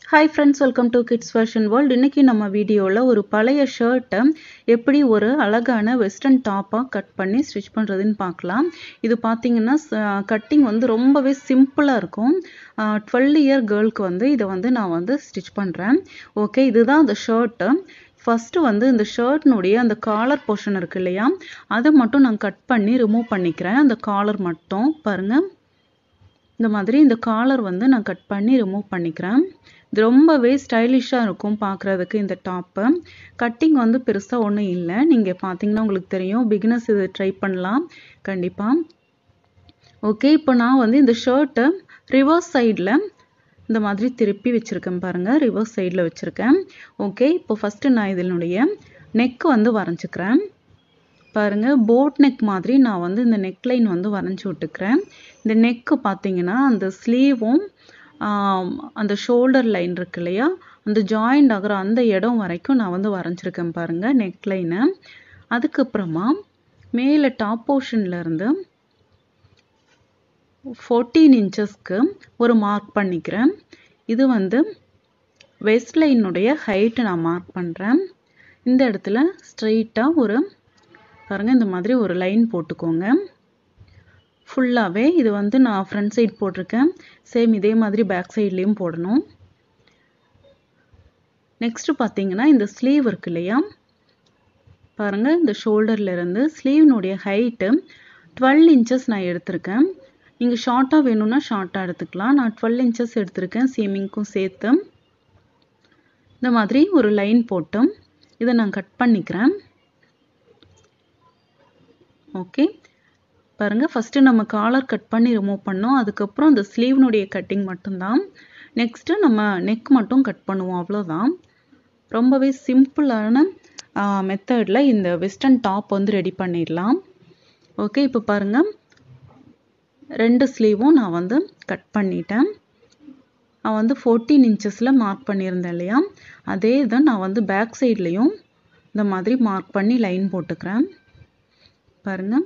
hi friends welcome to kids fashion world இன்றைக்கி நம்ம வீடியோவில் ஒரு பழைய ஷர்ட்டை எப்படி ஒரு அழகான வெஸ்டர்ன் டாப்பாக கட் பண்ணி ஸ்டிச் பண்ணுறதுன்னு பார்க்கலாம் இது பார்த்தீங்கன்னா கட்டிங் வந்து ரொம்பவே சிம்பிளாக இருக்கும் டுவெல் இயர் கேர்ளுக்கு வந்து இதை வந்து நான் வந்து ஸ்டிச் பண்ணுறேன் ஓகே இதுதான் அந்த ஷர்ட்டு ஃபஸ்ட்டு வந்து இந்த ஷர்ட்னுடைய அந்த காலர் போர்ஷன் இருக்கு இல்லையா அதை மட்டும் நான் கட் பண்ணி ரிமூவ் பண்ணிக்கிறேன் அந்த காலர் மட்டும் பாருங்கள் இந்த மாதிரி இந்த காலர் வந்து நான் கட் பண்ணி ரிமூவ் பண்ணிக்கிறேன் இது ரொம்பவே ஸ்டைலிஷாக இருக்கும் பார்க்குறதுக்கு இந்த டாப்பு கட்டிங் வந்து பெருசாக ஒன்றும் இல்லை நீங்கள் பார்த்தீங்கன்னா உங்களுக்கு தெரியும் பிகினஸ் இது ட்ரை பண்ணலாம் கண்டிப்பாக ஓகே இப்போ நான் வந்து இந்த ஷர்ட்டை ரிவர்ஸ் சைடில் இந்த மாதிரி திருப்பி வச்சுருக்கேன் பாருங்கள் ரிவர்ஸ் சைடில் வச்சுருக்கேன் ஓகே இப்போ ஃபஸ்ட்டு நான் இதனுடைய நெக் வந்து வரைஞ்சிக்கிறேன் பாருங்கள் போட் நெக் மாதிரி நான் வந்து இந்த நெக்லைன் வந்து வரைஞ்சி விட்டுக்கிறேன் இந்த நெக்கு பார்த்தீங்கன்னா அந்த ஸ்லீவும் அந்த ஷோல்டர் லைன் இருக்கு இல்லையா அந்த ஜாயிண்ட் ஆகிற அந்த இடம் வரைக்கும் நான் வந்து வரைஞ்சிருக்கேன் பாருங்கள் நெக்லைனை அதுக்கப்புறமா மேலே டாப் போர்ஷன்லேருந்து ஃபோர்டீன் இன்ச்சஸ்க்கு ஒரு மார்க் பண்ணிக்கிறேன் இது வந்து வெஸ்ட் லைனுடைய ஹைட்டு நான் மார்க் பண்ணுறேன் இந்த இடத்துல ஸ்ட்ரெயிட்டாக ஒரு பாருங்கள் இந்த மாதிரி ஒரு லைன் போட்டுக்கோங்க ஃபுல்லாகவே இது வந்து நான் ஃப்ரண்ட் சைட் போட்டிருக்கேன் சேம் இதே மாதிரி பேக் சைட்லேயும் போடணும் நெக்ஸ்ட்டு பார்த்தீங்கன்னா இந்த ஸ்லீவ் இருக்கு இல்லையா பாருங்கள் இந்த ஷோல்டர்லேருந்து ஸ்லீவ்னுடைய ஹைட்டு டுவெல் இன்ச்சஸ் நான் எடுத்திருக்கேன் நீங்கள் ஷார்ட்டாக வேணும்னா ஷார்ட்டாக எடுத்துக்கலாம் நான் டுவெல் இன்ச்சஸ் எடுத்திருக்கேன் சீமிங்க்கும் சேர்த்து இந்த மாதிரி ஒரு லைன் போட்டு இதை நான் கட் பண்ணிக்கிறேன் ஓகே பாருங்கள் ஃபஸ்ட்டு நம்ம காலர் கட் பண்ணி ரிமூவ் பண்ணோம் அதுக்கப்புறம் அந்த ஸ்லீவ்னுடைய கட்டிங் மட்டும்தான் நெக்ஸ்ட்டு நம்ம நெக் மட்டும் கட் பண்ணுவோம் அவ்வளோதான் ரொம்பவே சிம்பிளான மெத்தடில் இந்த வெஸ்டர்ன் டாப் வந்து ரெடி பண்ணிடலாம் ஓகே இப்போ பாருங்கள் ரெண்டு ஸ்லீவும் நான் வந்து கட் பண்ணிட்டேன் நான் வந்து ஃபோர்டீன் இன்ச்சஸில் மார்க் பண்ணியிருந்தேன் இல்லையா அதே தான் நான் வந்து பேக் சைட்லேயும் இந்த மாதிரி மார்க் பண்ணி லைன் போட்டுக்கிறேன் பாருங்கள்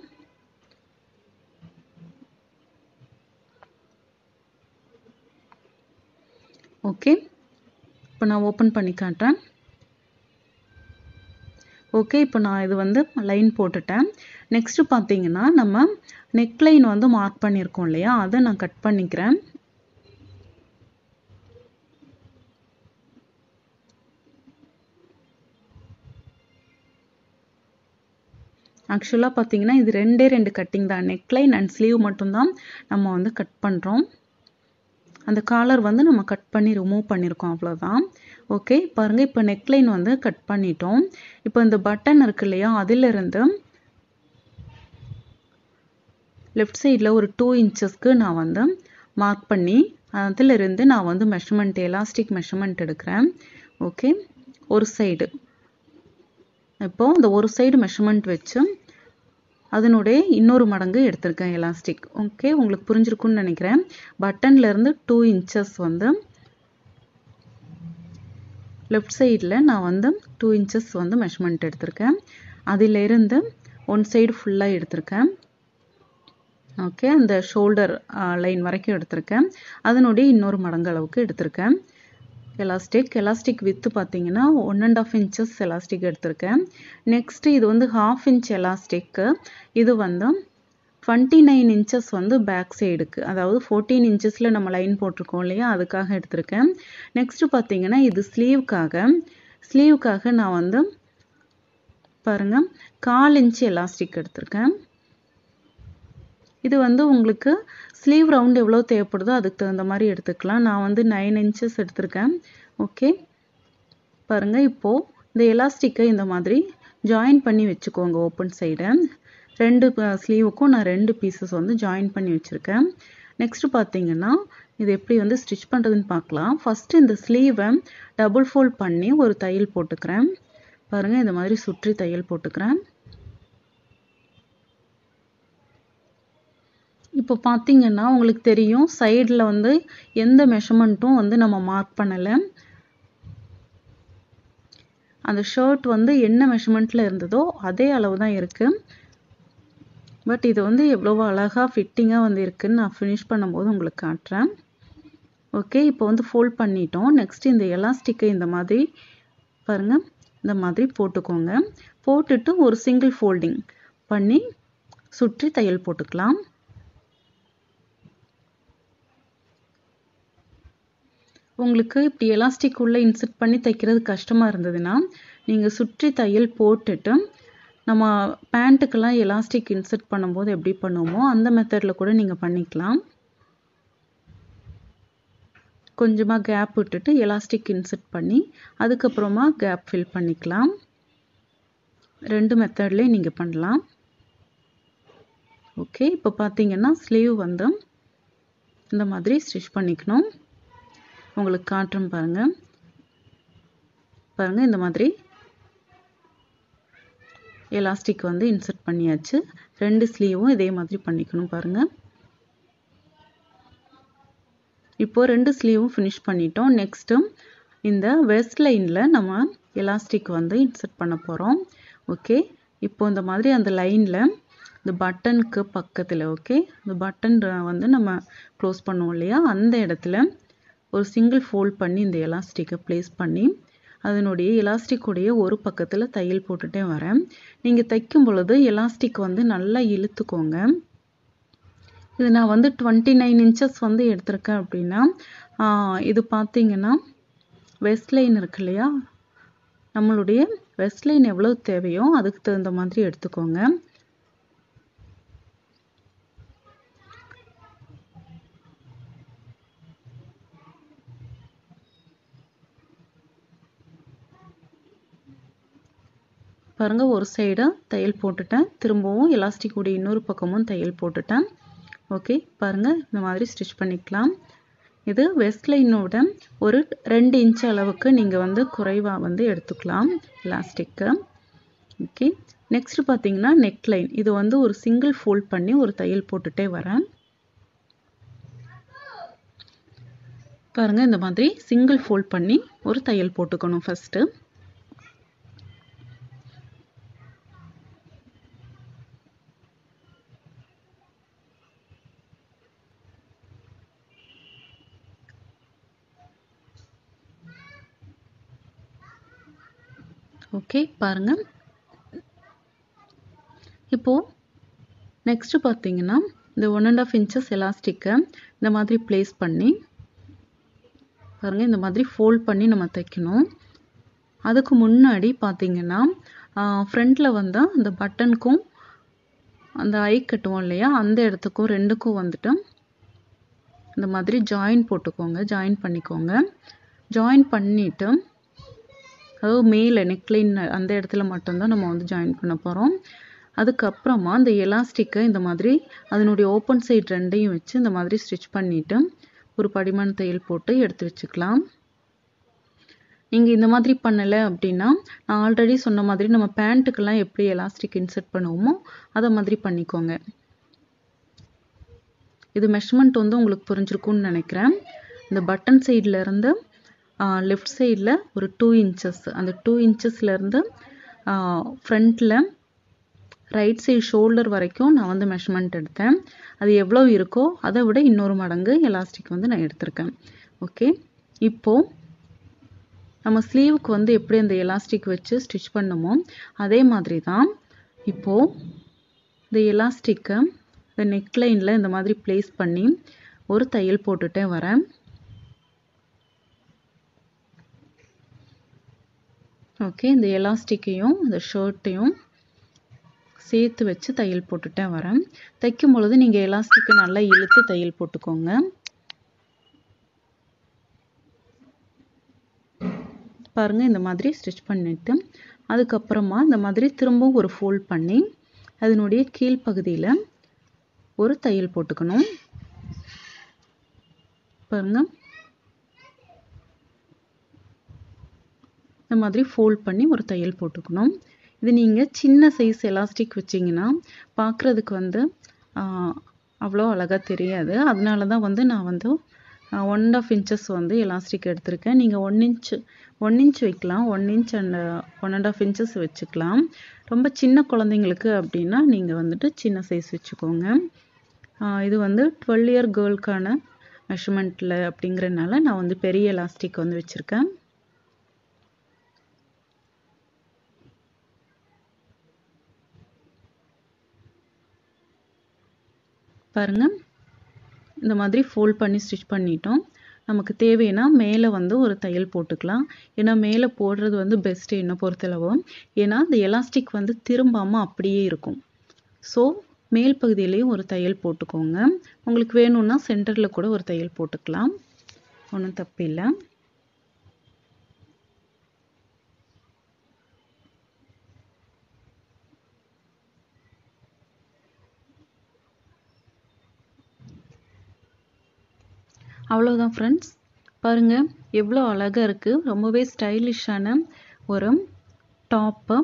ஓகே இப்போ நான் ஓப்பன் பண்ணி காட்டுறேன் ஓகே இப்போ நான் இது வந்து லைன் போட்டுட்டேன் நெக்ஸ்ட்டு பார்த்தீங்கன்னா நம்ம நெக் லைன் வந்து மார்க் பண்ணியிருக்கோம் இல்லையா அதை நான் கட் பண்ணிக்கிறேன் ஆக்சுவலாக பார்த்தீங்கன்னா இது ரெண்டே ரெண்டு கட்டிங் தான் நெக்லைன் அண்ட் ஸ்லீவ் மட்டும்தான் நம்ம வந்து கட் பண்ணுறோம் அந்த காலர் வந்து நம்ம கட் பண்ணி ரிமூவ் பண்ணியிருக்கோம் அவ்வளோதான் ஓகே பாருங்கள் இப்போ நெக்லைன் வந்து கட் பண்ணிட்டோம் இப்போ இந்த பட்டன் இருக்கு இல்லையா அதிலிருந்து லெஃப்ட் சைடில் ஒரு டூ இன்ச்சஸ்க்கு நான் வந்து மார்க் பண்ணி அதிலிருந்து நான் வந்து மெஷர்மெண்ட் எலாஸ்டிக் மெஷர்மெண்ட் எடுக்கிறேன் ஓகே ஒரு சைடு இப்போ இந்த ஒரு சைடு மெஷர்மெண்ட் வச்சு அதனுடைய இன்னொரு மடங்கு எடுத்திருக்கேன் எலாஸ்டிக் ஓகே உங்களுக்கு புரிஞ்சிருக்குன்னு நினைக்கிறேன் பட்டன்லேருந்து டூ இன்ச்சஸ் வந்து லெஃப்ட் சைடில் நான் வந்து டூ இன்ச்சஸ் வந்து மெஷர்மெண்ட் எடுத்திருக்கேன் அதிலிருந்து ஒன் சைடு ஃபுல்லாக எடுத்திருக்கேன் ஓகே அந்த ஷோல்டர் லைன் வரைக்கும் எடுத்திருக்கேன் அதனுடைய இன்னொரு மடங்கு அளவுக்கு எடுத்திருக்கேன் எலாஸ்டிக் எலாஸ்டிக் வித்து பார்த்தீங்கன்னா one and half inches elastic எடுத்திருக்கேன் நெக்ஸ்ட் இது வந்து ஹாஃப் இன்ச் எலாஸ்டிக்கு இது வந்து டுவெண்ட்டி நைன் இன்ச்சஸ் வந்து பேக் சைடுக்கு அதாவது ஃபோர்டீன் இன்ச்சஸில் நம்ம லைன் போட்டிருக்கோம் இல்லையா அதுக்காக எடுத்திருக்கேன் நெக்ஸ்ட்டு பார்த்தீங்கன்னா இது ஸ்லீவ்க்காக ஸ்லீவ்க்காக நான் வந்து பாருங்கள் கால் இன்ச் எலாஸ்டிக் எடுத்திருக்கேன் இது வந்து உங்களுக்கு ஸ்லீவ் ரவுண்ட் எவ்வளோ தேவைப்படுதோ அதுக்கு தகுந்த மாதிரி எடுத்துக்கலாம் நான் வந்து நைன் இன்ச்சஸ் எடுத்திருக்கேன் ஓகே பாருங்கள் இப்போது இந்த எலாஸ்டிக்கை இந்த மாதிரி ஜாயின் பண்ணி வச்சுக்கோங்க ஓப்பன் சைடை ரெண்டு ஸ்லீவுக்கும் நான் ரெண்டு பீசஸ் வந்து ஜாயின் பண்ணி வச்சுருக்கேன் நெக்ஸ்ட்டு பார்த்தீங்கன்னா இது எப்படி வந்து ஸ்டிச் பண்ணுறதுன்னு பார்க்கலாம் ஃபஸ்ட்டு இந்த ஸ்லீவை டபுள் ஃபோல்ட் பண்ணி ஒரு தையல் போட்டுக்கிறேன் பாருங்கள் இந்த மாதிரி சுற்றி தையல் போட்டுக்கிறேன் இப்போ பார்த்தீங்கன்னா உங்களுக்கு தெரியும் சைடில் வந்து எந்த மெஷர்மெண்ட்டும் வந்து நம்ம மார்க் பண்ணலை அந்த ஷர்ட் வந்து என்ன மெஷர்மெண்ட்டில் இருந்ததோ அதே அளவு தான் இருக்குது பட் இது வந்து எவ்வளோ அழகாக ஃபிட்டிங்காக வந்து இருக்குதுன்னு நான் ஃபினிஷ் பண்ணும்போது உங்களுக்கு காட்டுறேன் ஓகே இப்போ வந்து ஃபோல்ட் பண்ணிட்டோம் நெக்ஸ்ட் இந்த எலாஸ்டிக்கை இந்த மாதிரி பாருங்கள் இந்த மாதிரி போட்டுக்கோங்க போட்டுட்டு ஒரு சிங்கிள் ஃபோல்டிங் பண்ணி சுற்றி தையல் போட்டுக்கலாம் உங்களுக்கு இப்படி எலாஸ்டிக் உள்ளே இன்சர்ட் பண்ணி தைக்கிறது கஷ்டமாக இருந்ததுன்னா நீங்கள் சுற்றி தையல் போட்டுட்டு நம்ம பேண்ட்டுக்கெல்லாம் எலாஸ்டிக் இன்சர்ட் பண்ணும்போது எப்படி பண்ணுவோமோ அந்த மெத்தடில் கூட நீங்கள் பண்ணிக்கலாம் கொஞ்சமாக கேப் விட்டுட்டு எலாஸ்டிக் இன்சர்ட் பண்ணி அதுக்கப்புறமா கேப் ஃபில் பண்ணிக்கலாம் ரெண்டு மெத்தட்லேயும் நீங்கள் பண்ணலாம் ஓகே இப்போ பார்த்தீங்கன்னா ஸ்லீவ் வந்து இந்த மாதிரி ஸ்டிச் பண்ணிக்கணும் உங்களுக்கு காட்டுறேன் பாருங்கள் பாருங்கள் இந்த மாதிரி எலாஸ்டிக் வந்து இன்சர்ட் பண்ணியாச்சு ரெண்டு ஸ்லீவும் இதே மாதிரி பண்ணிக்கணும் பாருங்கள் இப்போ ரெண்டு ஸ்லீவும் ஃபினிஷ் பண்ணிட்டோம் நெக்ஸ்ட்டு இந்த வெஸ்ட் லைனில் நம்ம எலாஸ்டிக் வந்து இன்சர்ட் பண்ண போகிறோம் ஓகே இப்போ இந்த மாதிரி அந்த லைனில் இந்த பட்டனுக்கு பக்கத்தில் ஓகே இந்த பட்டன் வந்து நம்ம க்ளோஸ் பண்ணுவோம் இல்லையா அந்த இடத்துல ஒரு சிங்கிள் ஃபோல்ட் பண்ணி இந்த எலாஸ்டிக்கை ப்ளேஸ் பண்ணி அதனுடைய எலாஸ்டிக்குடைய ஒரு பக்கத்தில் தையல் போட்டுட்டே வரேன் நீங்கள் தைக்கும் பொழுது எலாஸ்டிக் வந்து நல்லா இழுத்துக்கோங்க இது நான் வந்து டுவெண்ட்டி நைன் இன்ச்சஸ் வந்து எடுத்திருக்கேன் அப்படின்னா இது பார்த்தீங்கன்னா வெஸ்ட் லைன் இருக்கு இல்லையா நம்மளுடைய வெஸ்ட் லைன் எவ்வளோ தேவையோ அதுக்கு தகுந்த மாதிரி எடுத்துக்கோங்க பாருங்கள் ஒரு சைடாக தையல் போட்டுட்டேன் திரும்பவும் எலாஸ்டிக் உடைய இன்னொரு பக்கமும் தையல் போட்டுட்டேன் ஓகே பாருங்கள் இந்த மாதிரி ஸ்டிச் பண்ணிக்கலாம் இது வெஸ்ட் லைனோட ஒரு ரெண்டு இன்ச் அளவுக்கு நீங்கள் வந்து குறைவாக வந்து எடுத்துக்கலாம் எலாஸ்டிக்கு ஓகே நெக்ஸ்ட் பார்த்தீங்கன்னா நெக் லைன் இது வந்து ஒரு சிங்கிள் ஃபோல்ட் பண்ணி ஒரு தையல் போட்டுட்டே வரேன் பாருங்கள் இந்த மாதிரி சிங்கிள் ஃபோல்ட் பண்ணி ஒரு தையல் போட்டுக்கணும் ஃபஸ்ட்டு ஓகே பாருங்கள் இப்போது நெக்ஸ்ட்டு பார்த்தீங்கன்னா இந்த ஒன் அண்ட் ஆஃப் இன்ச்சஸ் எலாஸ்டிக்கை இந்த மாதிரி ப்ளேஸ் பண்ணி பாருங்கள் இந்த மாதிரி ஃபோல்ட் பண்ணி நம்ம தைக்கணும் அதுக்கு முன்னாடி பார்த்தீங்கன்னா ஃப்ரண்ட்டில் வந்து அந்த பட்டனுக்கும் அந்த ஐ கட்டுவோம் இல்லையா அந்த இடத்துக்கும் ரெண்டுக்கும் வந்துட்டு இந்த மாதிரி ஜாயின் போட்டுக்கோங்க ஜாயின் பண்ணிக்கோங்க ஜாயின் பண்ணிவிட்டு அதாவது மேலே நெக்லைன் அந்த இடத்துல மட்டும்தான் நம்ம வந்து ஜாயின் பண்ண போகிறோம் அதுக்கப்புறமா இந்த எலாஸ்டிக்கை இந்த மாதிரி அதனுடைய ஓப்பன் சைட் ரெண்டையும் வச்சு இந்த மாதிரி ஸ்டிச் பண்ணிவிட்டு ஒரு படிமான தையல் போட்டு எடுத்து வச்சுக்கலாம் நீங்கள் இந்த மாதிரி பண்ணலை அப்படின்னா நான் ஆல்ரெடி சொன்ன மாதிரி நம்ம பேண்ட்டுக்கெல்லாம் எப்படி எலாஸ்டிக் இன்சர்ட் பண்ணுவோமோ அதை மாதிரி பண்ணிக்கோங்க இது மெஷர்மெண்ட் வந்து உங்களுக்கு புரிஞ்சிருக்கும்னு நினைக்கிறேன் இந்த பட்டன் சைடில் இருந்து லெஃப்ட் சைடில் ஒரு டூ இன்ச்சஸ் அந்த டூ இன்ச்சஸ்லேருந்து ஃப்ரண்ட்டில் ரைட் சைடு ஷோல்டர் வரைக்கும் நான் வந்து மெஷர்மெண்ட் எடுத்தேன் அது எவ்வளோ இருக்கோ அதை விட இன்னொரு மடங்கு எலாஸ்டிக் வந்து நான் எடுத்திருக்கேன் ஓகே இப்போது நம்ம ஸ்லீவுக்கு வந்து எப்படி அந்த எலாஸ்டிக் வச்சு ஸ்டிச் பண்ணுமோ அதே மாதிரி தான் இப்போது இந்த எலாஸ்டிக்கை இந்த நெக்லைனில் இந்த மாதிரி ப்ளேஸ் பண்ணி ஒரு தையல் போட்டுட்டே வரேன் ஓகே இந்த எலாஸ்டிக்கையும் இந்த ஷர்ட்டையும் சேர்த்து வச்சு தையல் போட்டுட்டே வரேன் தைக்கும் பொழுது நீங்கள் எலாஸ்டிக்கை நல்லா இழுத்து தையல் போட்டுக்கோங்க பாருங்கள் இந்த மாதிரி ஸ்டிச் பண்ணிவிட்டு அதுக்கப்புறமா இந்த மாதிரி திரும்பவும் ஒரு ஃபோல்ட் பண்ணி அதனுடைய கீழ்ப்பகுதியில் ஒரு தையல் போட்டுக்கணும் பாருங்கள் இந்த மாதிரி ஃபோல்ட் பண்ணி ஒரு தையல் போட்டுக்கணும் இது நீங்கள் சின்ன சைஸ் எலாஸ்டிக் வச்சிங்கன்னா பார்க்குறதுக்கு வந்து அவ்வளோ அழகாக தெரியாது அதனால தான் வந்து நான் வந்து ஒன் அண்ட் ஆஃப் இன்ச்சஸ் வந்து எலாஸ்டிக் எடுத்திருக்கேன் நீங்கள் ஒன் இன்ச் ஒன் இன்ச் வைக்கலாம் one inch and one and half inches வச்சுக்கலாம் ரொம்ப சின்ன குழந்தைங்களுக்கு அப்படின்னா நீங்கள் வந்துட்டு சின்ன சைஸ் வச்சுக்கோங்க இது வந்து டுவெல் இயர் கேர்ளுக்கான மெஷர்மெண்ட்டில் அப்படிங்கிறனால நான் வந்து பெரிய எலாஸ்டிக் வந்து வச்சுருக்கேன் பாருங்கள் இந்த மாதிரி ஃபோல்ட் பண்ணி ஸ்டிச் பண்ணிட்டோம் நமக்கு தேவைன்னா மேலே வந்து ஒரு தையல் போட்டுக்கலாம் ஏன்னா மேலே போடுறது வந்து பெஸ்ட்டு என்னை பொறுத்தளவு ஏன்னா இந்த எலாஸ்டிக் வந்து திரும்பாமல் அப்படியே இருக்கும் ஸோ மேல் பகுதியிலையும் ஒரு தையல் போட்டுக்கோங்க உங்களுக்கு வேணும்னா சென்டரில் கூட ஒரு தையல் போட்டுக்கலாம் ஒன்றும் தப்பு இல்லை அவ்வளோதான் ஃப்ரெண்ட்ஸ் பாருங்கள் எவ்வளோ அழகாக இருக்குது ரொம்பவே ஸ்டைலிஷான ஒரு டாப்பு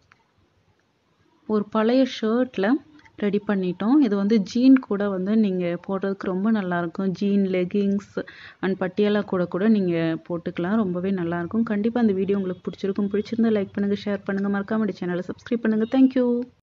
ஒரு பழைய ஷர்ட்டில் ரெடி பண்ணிட்டோம் இது வந்து ஜீன் கூட வந்து நீங்கள் போடுறதுக்கு ரொம்ப நல்லாயிருக்கும் ஜீன் லெகிங்ஸ் அண்ட் பட்டியாலா கூட கூட நீங்கள் போட்டுக்கலாம் ரொம்பவே நல்லாயிருக்கும் கண்டிப்பாக அந்த வீடியோ உங்களுக்கு பிடிச்சிருக்கும் பிடிச்சிருந்தா லைக் பண்ணுங்கள் ஷேர் பண்ணுங்கள் மறக்காம சேனலை சப்ஸ்கிரைப் பண்ணுங்கள் தேங்க்யூ